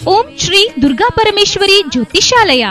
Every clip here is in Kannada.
ಓಂ ಶ್ರೀ ದುರ್ಗಾ ಪರಮೇಶ್ವರಿ ಜ್ಯೋತಿಷಾಲಯ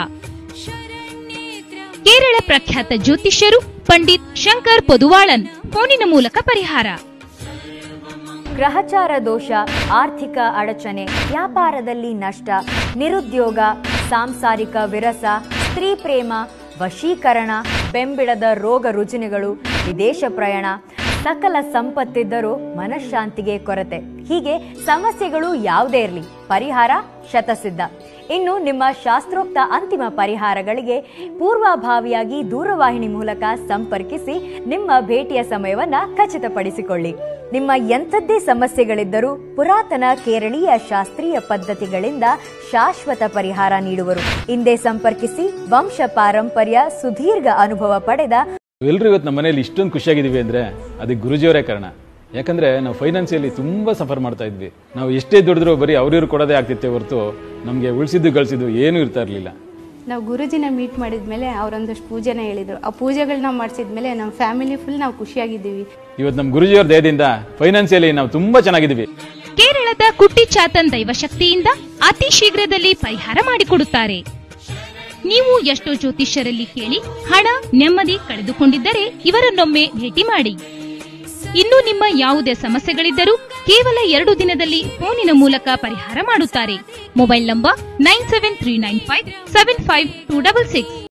ಕೇರಳ ಪ್ರಖ್ಯಾತ ಜ್ಯೋತಿಷ್ಯರು ಪಂಡಿತ್ ಶಂಕರ್ ಪೊದುವಾಳನ್ ಫೋನಿನ ಮೂಲಕ ಪರಿಹಾರ ಗ್ರಹಚಾರ ದೋಷ ಆರ್ಥಿಕ ಅಡಚಣೆ ವ್ಯಾಪಾರದಲ್ಲಿ ನಷ್ಟ ನಿರುದ್ಯೋಗ ಸಾಂಸಾರಿಕ ವಿರಸ ಸ್ತ್ರೀ ಪ್ರೇಮ ವಶೀಕರಣ ಬೆಂಬಿಡದ ರೋಗ ರುಜಿನಗಳು ವಿದೇಶ ಪ್ರಯಾಣ ಸಕಲ ಸಂಪತ್ತಿದ್ದರೂ ಮನಃಶಾಂತಿಗೆ ಕೊರತೆ ಹೀಗೆ ಸಮಸ್ಯೆಗಳು ಯಾವುದೇ ಇರಲಿ ಪರಿಹಾರ ಶತಸಿದ್ಧ ಇನ್ನು ನಿಮ್ಮ ಶಾಸ್ತ್ರೋಕ್ತ ಅಂತಿಮ ಪರಿಹಾರಗಳಿಗೆ ಪೂರ್ವಭಾವಿಯಾಗಿ ದೂರವಾಹಿನಿ ಮೂಲಕ ಸಂಪರ್ಕಿಸಿ ನಿಮ್ಮ ಭೇಟಿಯ ಸಮಯವನ್ನ ಖಚಿತಪಡಿಸಿಕೊಳ್ಳಿ ನಿಮ್ಮ ಎಂಥದ್ದೇ ಸಮಸ್ಯೆಗಳಿದ್ದರೂ ಪುರಾತನ ಕೇರಳೀಯ ಶಾಸ್ತ್ರೀಯ ಪದ್ಧತಿಗಳಿಂದ ಶಾಶ್ವತ ಪರಿಹಾರ ನೀಡುವರು ಹಿಂದೆ ಸಂಪರ್ಕಿಸಿ ವಂಶ ಪಾರಂಪರ್ಯ ಸುದೀರ್ಘ ಅನುಭವ ಪಡೆದ ಎಲ್ಲರೂ ಇವತ್ತು ನಮ್ಮ ಮನೇಲಿ ಇಷ್ಟೊಂದು ಖುಷಿಯಾಗಿದ್ದೀವಿ ಅಂದರೆ ಅದಕ್ಕೆ ಗುರುಜಿಯವರೇ ಕಾರಣ ಯಾಕಂದರೆ ನಾವು ಫೈನಾನ್ಸಿಯಲಿ ತುಂಬ ಸಫರ್ ಮಾಡ್ತಾ ಇದ್ವಿ ನಾವು ಎಷ್ಟೇ ದುಡಿದ್ರೂ ಬರೀ ಅವ್ರಿವ್ರು ಕೊಡೋದೇ ಆಗ್ತಿತ್ತೆ ಹೊರತು ನಮಗೆ ಉಳಿಸಿದ್ದು ಗಳಿಸಿದ್ದು ಏನೂ ಇರ್ತಾ ಇರಲಿಲ್ಲ ನಾವು ಗುರುಜಿನ ಮೀಟ್ ಮಾಡಿದ್ಮೇಲೆ ಅವರೊಂದಷ್ಟು ಪೂಜೆನ ಹೇಳಿದರು ಆ ಪೂಜೆಗಳನ್ನ ಮಾಡಿಸಿದ್ಮೇಲೆ ನಮ್ಮ ಫ್ಯಾಮಿಲಿ ಫುಲ್ ನಾವು ಖುಷಿಯಾಗಿದ್ದೀವಿ ಇವತ್ತು ನಮ್ಮ ಗುರುಜಿಯವ್ರ ದಯದಿಂದ ಫೈನಾನ್ಸಿಯಲಿ ನಾವು ತುಂಬ ಚೆನ್ನಾಗಿದ್ದೀವಿ ಕೇರಳದ ಕುಟ್ಟಿ ಚಾತನ್ ದೈವಶಕ್ತಿಯಿಂದ ಅತಿ ಶೀಘ್ರದಲ್ಲಿ ಪರಿಹಾರ ಮಾಡಿಕೊಡುತ್ತಾರೆ ನೀವು ಎಷ್ಟೋ ಜ್ಯೋತಿಷ್ಯರಲ್ಲಿ ಕೇಳಿ ಹಣ ನೆಮ್ಮದಿ ಕಳೆದುಕೊಂಡಿದ್ದರೆ ಇವರನ್ನೊಮ್ಮೆ ಭೇಟಿ ಮಾಡಿ ಇನ್ನು ನಿಮ್ಮ ಯಾವುದೇ ಸಮಸ್ಯೆಗಳಿದ್ದರೂ ಕೇವಲ ಎರಡು ದಿನದಲ್ಲಿ ಫೋನಿನ ಮೂಲಕ ಪರಿಹಾರ ಮಾಡುತ್ತಾರೆ mobile number nine seven three nine five seven five two double six